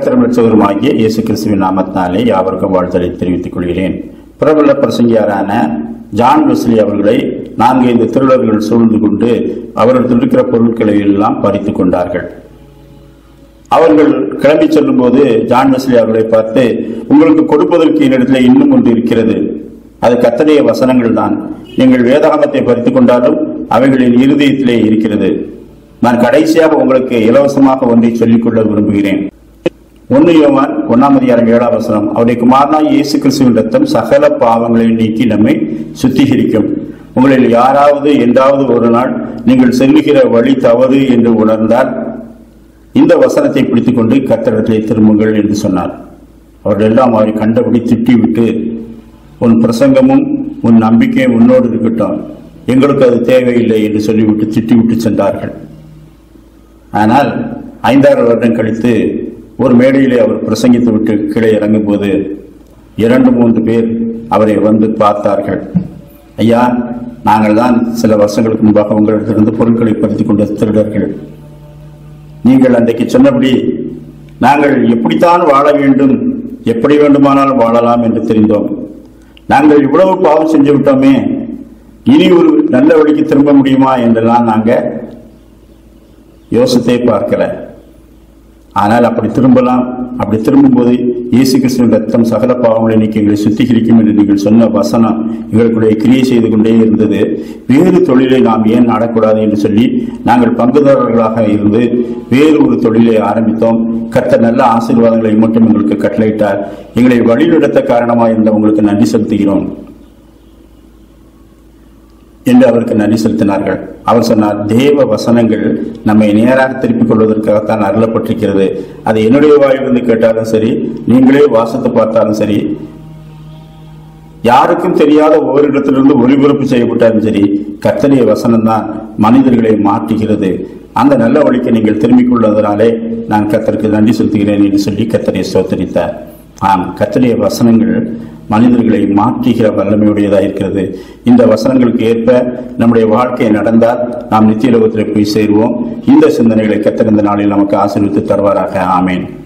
கத்திரம் ரட்சகருமாகிய இயேசு கிறிஸ்துவின் நாமத்தினாலே யாவருக்கும் வாழ்த்தலை தெரிவித்துக் கொள்கிறேன் பிரபல பிரசங்கியாரான ஜான் வெஸ்லி அவர்களை நான்கு ஐந்து திருடர்கள் சூழ்ந்து கொண்டு அவரிடத்தில் இருக்கிற பொருட்களை எல்லாம் பறித்துக் கொண்டார்கள் அவர்கள் கிளம்பி செல்லும் போது ஜான் வெஸ்லி அவர்களை பார்த்து உங்களுக்கு கொடுப்பதற்கு என்னிடத்தில் இன்னும் ஒன்று இருக்கிறது அது கத்தடைய வசனங்கள் தான் நீங்கள் வேதாகமத்தை பறித்துக் கொண்டாலும் அவைகளின் இருதயத்திலே இருக்கிறது நான் கடைசியாக உங்களுக்கு இலவசமாக ஒன்றை சொல்லிக்கொள்ள விரும்புகிறேன் ஒன்னு யோவான் ஒன்னாம் அதிகாரம் ஏழாம் வசனம் அவருடைய குமாரனாய் இயேசு கிறிஸ்துவின் ரத்தம் சகல பாவங்களை நீக்கி நம்மை சுத்திகரிக்கும் உங்களில் யாராவது என்றாவது ஒரு நாள் நீங்கள் செல்லுகிற வழி தவறு என்று உணர்ந்தால் இந்த வசனத்தை பிடித்துக் கொண்டு கத்தடத்திலே திரும்புங்கள் என்று சொன்னார் அவர்கள் எல்லாம் அவரை கண்டபடி திட்டிவிட்டு உன் பிரசங்கமும் உன் நம்பிக்கையும் உன்னோடு இருக்கட்டும் எங்களுக்கு அது தேவையில்லை என்று சொல்லிவிட்டு திட்டிவிட்டு சென்றார்கள் ஆனால் ஐந்தாறு வருடம் கழித்து ஒரு மேடையிலே அவர் பிரசங்கித்து விட்டு கீழே இறங்கும் போது இரண்டு மூன்று பேர் அவரை வந்து பார்த்தார்கள் ஐயா நாங்கள் தான் சில வருஷங்களுக்கு முன்பாக உங்களிடத்திலிருந்து பொருட்களை பறித்துக் கொண்ட திருடர்கள் நீங்கள் அன்றைக்கு சொன்னபடி நாங்கள் எப்படித்தான் வாழ வேண்டும் எப்படி வேண்டுமானாலும் வாழலாம் என்று தெரிந்தோம் நாங்கள் இவ்வளவு பாவம் செஞ்சு விட்டோமே இனி ஒரு நல்ல வழிக்கு திரும்ப முடியுமா என்றெல்லாம் நாங்க யோசித்தே பார்க்கல ஆனால் அப்படி திரும்பலாம் அப்படி திரும்பும்போது இயேசு கிறிஸ்துவின் ரத்தம் சகல பாவங்களை நீக்கி எங்களை சுத்திகரிக்கும் என்று நீங்கள் சொன்ன வசனம் எங்களுக்குடைய கிரியை செய்து கொண்டே இருந்தது வேறு தொழிலை நாம் ஏன் நாடக்கூடாது என்று சொல்லி நாங்கள் பங்குதாரர்களாக இருந்து வேறு ஒரு தொழிலை ஆரம்பித்தோம் கர்த்தர் நல்ல ஆசீர்வாதங்களை மட்டும் எங்களுக்கு கட்டளையிட்டார் எங்களை வழிநடத்த காரணமாக இருந்த உங்களுக்கு நன்றி செலுத்துகிறோம் என்று அவருக்கு நன்றி செலுத்தினார்கள் அவர் சொன்னார் தேவ வசனங்கள் நம்மை நேராக திருப்பிக் கொள்வதற்காகத்தான் அருளப்பட்டிருக்கிறது அது என்னுடைய வாயிலிருந்து கேட்டாலும் சரி நீங்களே வாசித்து பார்த்தாலும் சரி யாருக்கும் தெரியாத ஒவ்வொரு இடத்திலிருந்து ஒளிபரப்பு செய்யப்பட்டாலும் சரி கர்த்தரிய வசனம் தான் மனிதர்களை மாற்றுகிறது அந்த நல்ல வழிக்கு நீங்கள் திரும்பிக் கொள்வதனாலே நான் கர்த்தருக்கு நன்றி செலுத்துகிறேன் என்று சொல்லி கர்த்தரை சோத்தரித்தார் ஆம் கர்த்தரிய வசனங்கள் மனிதர்களை மாற்றுகிற வல்லமையுடையதாக இருக்கிறது இந்த வசனங்களுக்கு ஏற்ப நம்முடைய வாழ்க்கை நடந்தால் நாம் நித்திய லோகத்தில் போய் சேருவோம் இந்த சிந்தனைகளை கத்திருந்த நாளில் நமக்கு ஆசீர்வித்து தருவாராக ஆமேன்